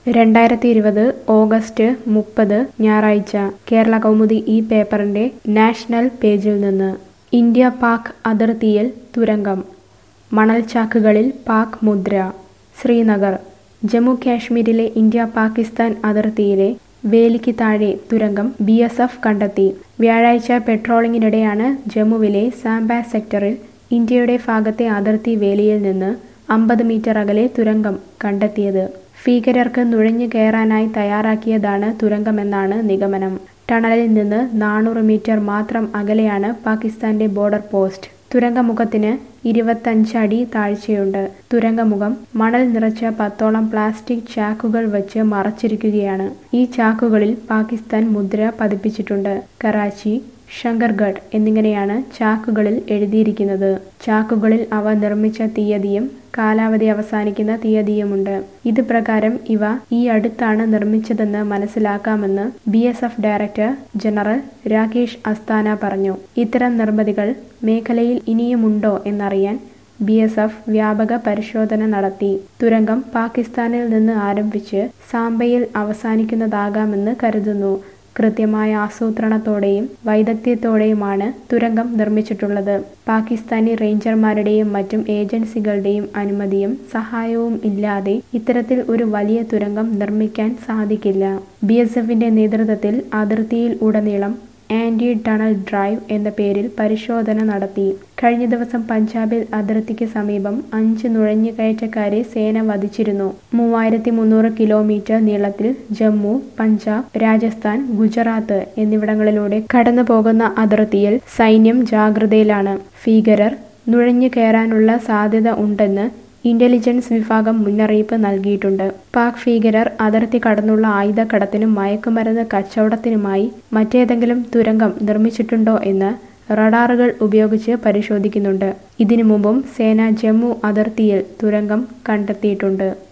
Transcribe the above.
രണ്ടായിരത്തി ഇരുപത് ഓഗസ്റ്റ് മുപ്പത് ഞായറാഴ്ച കേരള കൗമുദി ഈ പേപ്പറിന്റെ നാഷണൽ പേജിൽ നിന്ന് ഇന്ത്യ പാക് അതിർത്തിയിൽ തുരങ്കം മണൽച്ചാക്കുകളിൽ പാക് മുദ്ര ശ്രീനഗർ ജമ്മു കാശ്മീരിലെ ഇന്ത്യ പാകിസ്ഥാൻ അതിർത്തിയിലെ വേലിക്ക് താഴെ തുരങ്കം ബി എസ് എഫ് കണ്ടെത്തി വ്യാഴാഴ്ച പെട്രോളിങ്ങിനിടെയാണ് ജമ്മുവിലെ സാംബ സെക്ടറിൽ ഇന്ത്യയുടെ ഭാഗത്തെ അതിർത്തി വേലിയിൽ നിന്ന് അമ്പത് മീറ്റർ അകലെ തുരങ്കം കണ്ടെത്തിയത് ഭീകരർക്ക് നുഴഞ്ഞു കയറാനായി തയ്യാറാക്കിയതാണ് തുരങ്കമെന്നാണ് നിഗമനം ടണലിൽ നിന്ന് നാനൂറ് മീറ്റർ മാത്രം അകലെയാണ് പാകിസ്ഥാന്റെ ബോർഡർ പോസ്റ്റ് തുരങ്കമുഖത്തിന് ഇരുപത്തഞ്ച് അടി താഴ്ചയുണ്ട് തുരങ്കമുഖം മണൽ നിറച്ച പത്തോളം പ്ലാസ്റ്റിക് ചാക്കുകൾ വച്ച് മറച്ചിരിക്കുകയാണ് ഈ ചാക്കുകളിൽ പാകിസ്ഥാൻ മുദ്ര പതിപ്പിച്ചിട്ടുണ്ട് കറാച്ചി ശങ്കർഗഡ് എന്നിങ്ങനെയാണ് ചാക്കുകളിൽ എഴുതിയിരിക്കുന്നത് ചാക്കുകളിൽ അവ നിർമ്മിച്ച തീയതിയും കാലാവധി അവസാനിക്കുന്ന തീയതിയുമുണ്ട് ഇത് പ്രകാരം ഇവ ഈ അടുത്താണ് നിർമ്മിച്ചതെന്ന് മനസ്സിലാക്കാമെന്ന് B S F director general Rakesh Asthana പറഞ്ഞു ഇത്തരം നിർമ്മിതികൾ മേഖലയിൽ ഇനിയുമുണ്ടോ എന്നറിയാൻ ബി എസ് എഫ് വ്യാപക പരിശോധന നടത്തി തുരങ്കം പാകിസ്ഥാനിൽ നിന്ന് ആരംഭിച്ച് സാംബയിൽ അവസാനിക്കുന്നതാകാമെന്ന് കരുതുന്നു കൃത്യമായ ആസൂത്രണത്തോടെയും വൈദഗ്ധ്യത്തോടെയുമാണ് തുരങ്കം നിർമ്മിച്ചിട്ടുള്ളത് പാകിസ്ഥാനി റേഞ്ചർമാരുടെയും മറ്റും ഏജൻസികളുടെയും അനുമതിയും സഹായവും ഇല്ലാതെ ഇത്തരത്തിൽ ഒരു വലിയ തുരങ്കം നിർമ്മിക്കാൻ സാധിക്കില്ല ബി എസ് എഫിന്റെ നേതൃത്വത്തിൽ അതിർത്തിയിൽ ഉടനീളം ആന്റി ടണൽ ഡ്രൈവ് എന്ന പേരിൽ പരിശോധന നടത്തി കഴിഞ്ഞ ദിവസം പഞ്ചാബിൽ അതിർത്തിക്ക് സമീപം അഞ്ച് നുഴഞ്ഞുകയറ്റക്കാരെ സേന വധിച്ചിരുന്നു മൂവായിരത്തി മുന്നൂറ് കിലോമീറ്റർ നീളത്തിൽ ജമ്മു പഞ്ചാബ് രാജസ്ഥാൻ ഗുജറാത്ത് എന്നിവിടങ്ങളിലൂടെ കടന്നു പോകുന്ന അതിർത്തിയിൽ സൈന്യം ജാഗ്രതയിലാണ് ഭീകരർ നുഴഞ്ഞു കയറാനുള്ള സാധ്യത ഉണ്ടെന്ന് ഇന്റലിജൻസ് വിഭാഗം മുന്നറിയിപ്പ് നൽകിയിട്ടുണ്ട് പാക് ഭീകരർ അതിർത്തി കടന്നുള്ള ആയുധക്കടത്തിനും മയക്കുമരുന്ന് കച്ചവടത്തിനുമായി മറ്റേതെങ്കിലും തുരങ്കം നിർമ്മിച്ചിട്ടുണ്ടോ എന്ന് റഡാറുകൾ ഉപയോഗിച്ച് പരിശോധിക്കുന്നുണ്ട് ഇതിനു മുമ്പും സേന ജമ്മു അതിർത്തിയിൽ തുരങ്കം കണ്ടെത്തിയിട്ടുണ്ട്